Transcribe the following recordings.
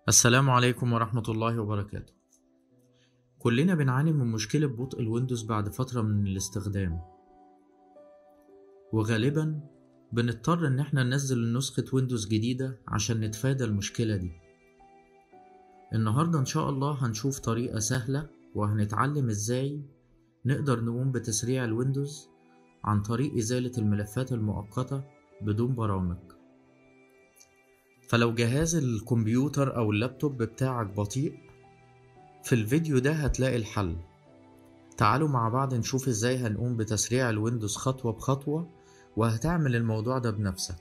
السلام عليكم ورحمة الله وبركاته كلنا بنعاني من مشكلة بطء الويندوز بعد فترة من الاستخدام وغالبا بنضطر ان احنا ننزل نسخة ويندوز جديدة عشان نتفادى المشكلة دي النهاردة ان شاء الله هنشوف طريقة سهلة وهنتعلم ازاي نقدر نقوم بتسريع الويندوز عن طريق ازالة الملفات المؤقتة بدون برامج فلو جهاز الكمبيوتر او اللابتوب بتاعك بطيء في الفيديو ده هتلاقي الحل تعالوا مع بعض نشوف ازاي هنقوم بتسريع الويندوز خطوة بخطوة وهتعمل الموضوع ده بنفسك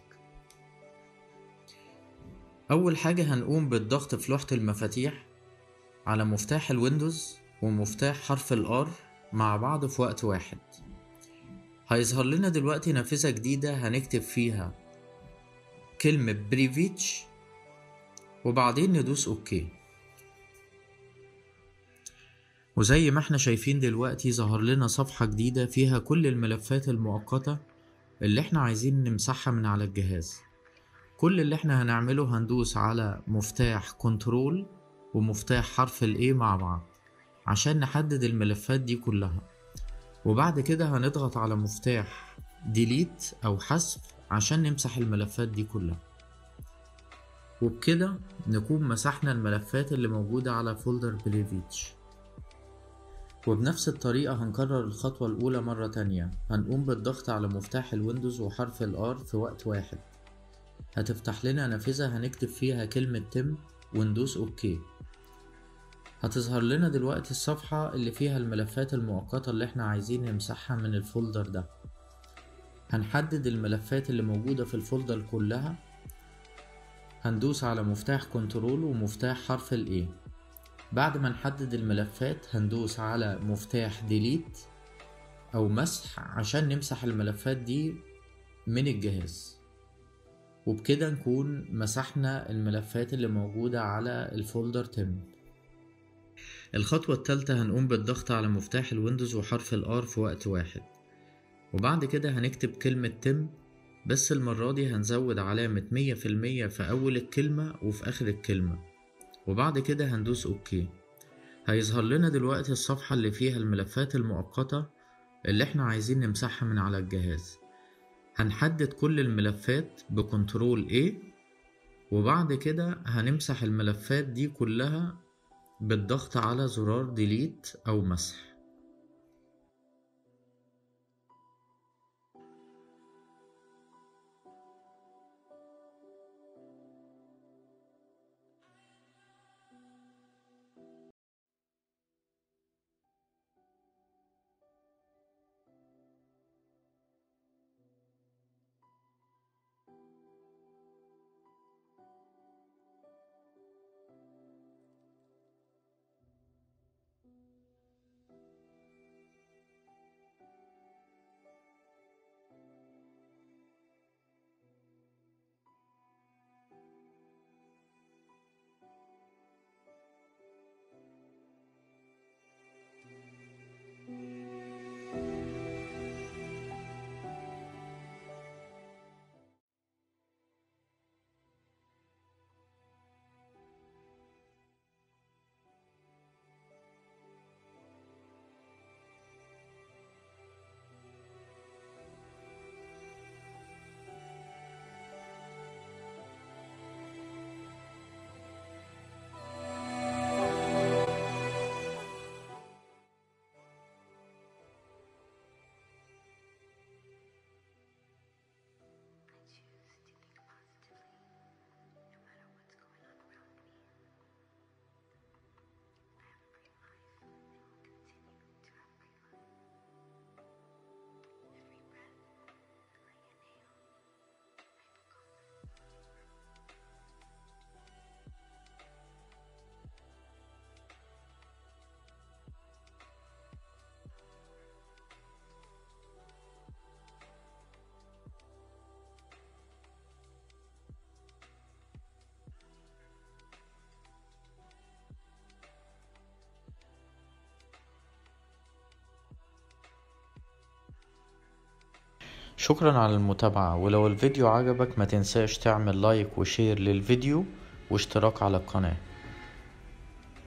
اول حاجة هنقوم بالضغط في لوحة المفاتيح على مفتاح الويندوز ومفتاح حرف الار مع بعض في وقت واحد هيظهر لنا دلوقتي نافذة جديدة هنكتب فيها كلمة بريفيتش وبعدين ندوس اوكي وزي ما احنا شايفين دلوقتي ظهر لنا صفحة جديدة فيها كل الملفات المؤقتة اللي احنا عايزين نمسحها من على الجهاز كل اللي احنا هنعمله هندوس على مفتاح كنترول ومفتاح حرف الاي مع بعض عشان نحدد الملفات دي كلها وبعد كده هنضغط على مفتاح ديليت او حذف عشان نمسح الملفات دي كلها وبكده نكون مسحنا الملفات اللي موجودة على فولدر بليفيتش وبنفس الطريقة هنكرر الخطوة الأولى مرة تانية هنقوم بالضغط على مفتاح الويندوز وحرف الآر في وقت واحد هتفتح لنا نافذة هنكتب فيها كلمة تم وندوس أوكي هتظهر لنا دلوقتي الصفحة اللي فيها الملفات المؤقتة اللي احنا عايزين نمسحها من الفولدر ده هنحدد الملفات اللي موجودة في الفولدر كلها هندوس على مفتاح كنترول ومفتاح حرف الاي بعد ما نحدد الملفات هندوس على مفتاح ديليت او مسح عشان نمسح الملفات دي من الجهاز وبكده نكون مسحنا الملفات اللي موجودة على الفولدر تم الخطوة التالتة هنقوم بالضغط على مفتاح الويندوز وحرف الار في وقت واحد وبعد كده هنكتب كلمة تم بس المرة دي هنزود علامة مية في المية في أول الكلمة وفي آخر الكلمة وبعد كده هندوس أوكي هيظهر لنا دلوقتي الصفحة اللي فيها الملفات المؤقتة اللي احنا عايزين نمسحها من على الجهاز هنحدد كل الملفات بكنترول A وبعد كده هنمسح الملفات دي كلها بالضغط على زرار ديليت أو مسح شكرا على المتابعة ولو الفيديو عجبك ما تنساش تعمل لايك وشير للفيديو واشتراك على القناة